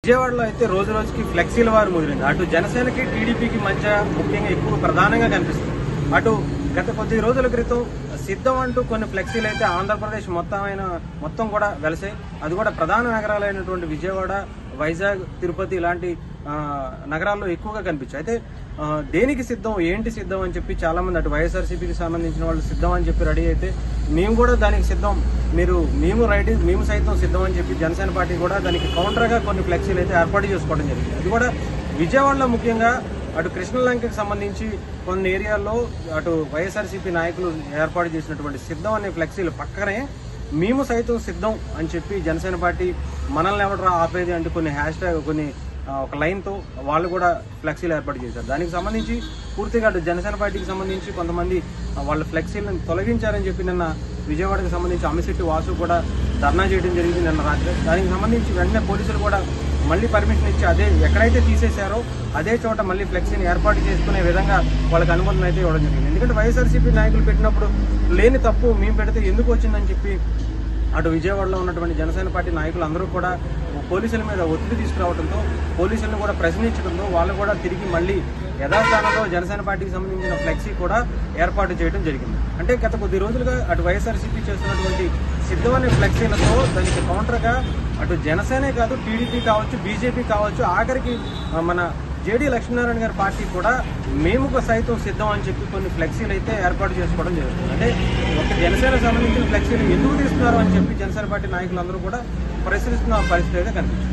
విజయవాడలో అయితే రోజు రోజుకి ఫ్లెక్సీల వారు ముదిరింది అటు జనసేనకి టీడీపీకి మధ్య ముఖ్యంగా ఎక్కువ ప్రధానంగా కనిపిస్తుంది అటు గత కొద్ది రోజుల క్రితం సిద్ధం అంటూ కొన్ని ఫ్లెక్సీలు అయితే ఆంధ్రప్రదేశ్ మొత్తం అయిన మొత్తం కూడా వెలసాయి అది కూడా ప్రధాన నగరాలైనటువంటి విజయవాడ వైజాగ్ తిరుపతి ఇలాంటి ఆ, నగరాల్లో ఎక్కువగా కనిపించాయి అయితే ఆ, దేనికి సిద్ధం ఏంటి సిద్ధం అని చెప్పి చాలా మంది అటు వైఎస్ఆర్సీపీకి సంబంధించిన వాళ్ళు సిద్ధం అని చెప్పి రెడీ అయితే మేము కూడా దానికి సిద్ధం మీరు మేము రెడీ మేము సైతం సిద్ధం అని చెప్పి జనసేన పార్టీ కూడా దానికి కౌంటర్గా కొన్ని ఫ్లెక్సీలు అయితే ఏర్పాటు చేసుకోవడం జరిగింది అది కూడా విజయవాడలో ముఖ్యంగా అటు కృష్ణలంకకి సంబంధించి కొన్ని ఏరియాల్లో అటు వైఎస్ఆర్సీపీ నాయకులు ఏర్పాటు చేసినటువంటి సిద్ధం అనే ఫ్లెక్సీలు పక్కనే మేము సైతం సిద్ధం అని చెప్పి జనసేన పార్టీ మనల్ని ఎవడరా ఆపేది అంటే కొన్ని హ్యాష్ ట్యాగ్ కొన్ని ఆ, ఒక లైన్తో వాళ్ళు కూడా ఫ్లెక్సీలు ఏర్పాటు చేశారు దానికి సంబంధించి పూర్తిగా అటు జనసేన పార్టీకి సంబంధించి కొంతమంది ఆ, వాళ్ళ ఫ్లెక్సీలను తొలగించారని చెప్పి నిన్న విజయవాడకి సంబంధించి అమిశెట్టి వాసు కూడా ధర్నా చేయడం జరిగింది నిన్న రాత్రి దానికి సంబంధించి వెంటనే పోలీసులు కూడా మళ్ళీ పర్మిషన్ ఇచ్చి అదే ఎక్కడైతే తీసేశారో అదే చోట మళ్ళీ ఫ్లెక్సీని ఏర్పాటు చేసుకునే విధంగా వాళ్ళకి అనుమతిని అయితే ఇవ్వడం జరిగింది ఎందుకంటే వైఎస్ఆర్సీపీ నాయకులు పెట్టినప్పుడు లేని తప్పు మేము పెడితే ఎందుకు వచ్చిందని చెప్పి అటు విజయవాడలో ఉన్నటువంటి జనసేన పార్టీ నాయకులు అందరూ కూడా పోలీసుల మీద ఒత్తిడి తీసుకురావడంతో పోలీసులను కూడా ప్రశ్నించడంతో వాళ్ళు కూడా తిరిగి మళ్ళీ యథాస్థానంలో జనసేన పార్టీకి సంబంధించిన ఫ్లెక్సీ కూడా ఏర్పాటు చేయడం జరిగింది అంటే గత కొద్ది రోజులుగా అటు వైఎస్ఆర్సీపీ చేస్తున్నటువంటి సిద్ధమనే ఫ్లెక్సీలతో దానికి కౌంటర్గా అటు జనసేనే కాదు టీడీపీ కావచ్చు బీజేపీ కావచ్చు ఆఖరికి ఆ, మన జేడీ లక్ష్మీనారాయణ గారి పార్టీ కూడా మేము ఒక సైతం సిద్ధం అని చెప్పి కొన్ని ఫ్లెక్సీలు అయితే ఏర్పాటు చేసుకోవడం జరుగుతుంది అంటే ఒక జనసేన సంబంధించిన ఫ్లెక్సీలు ఎందుకు తీస్తున్నారు అని చెప్పి జనసేన పార్టీ నాయకులందరూ కూడా ప్రశ్నిస్తున్న పరిస్థితి అయితే కనిపిస్తుంది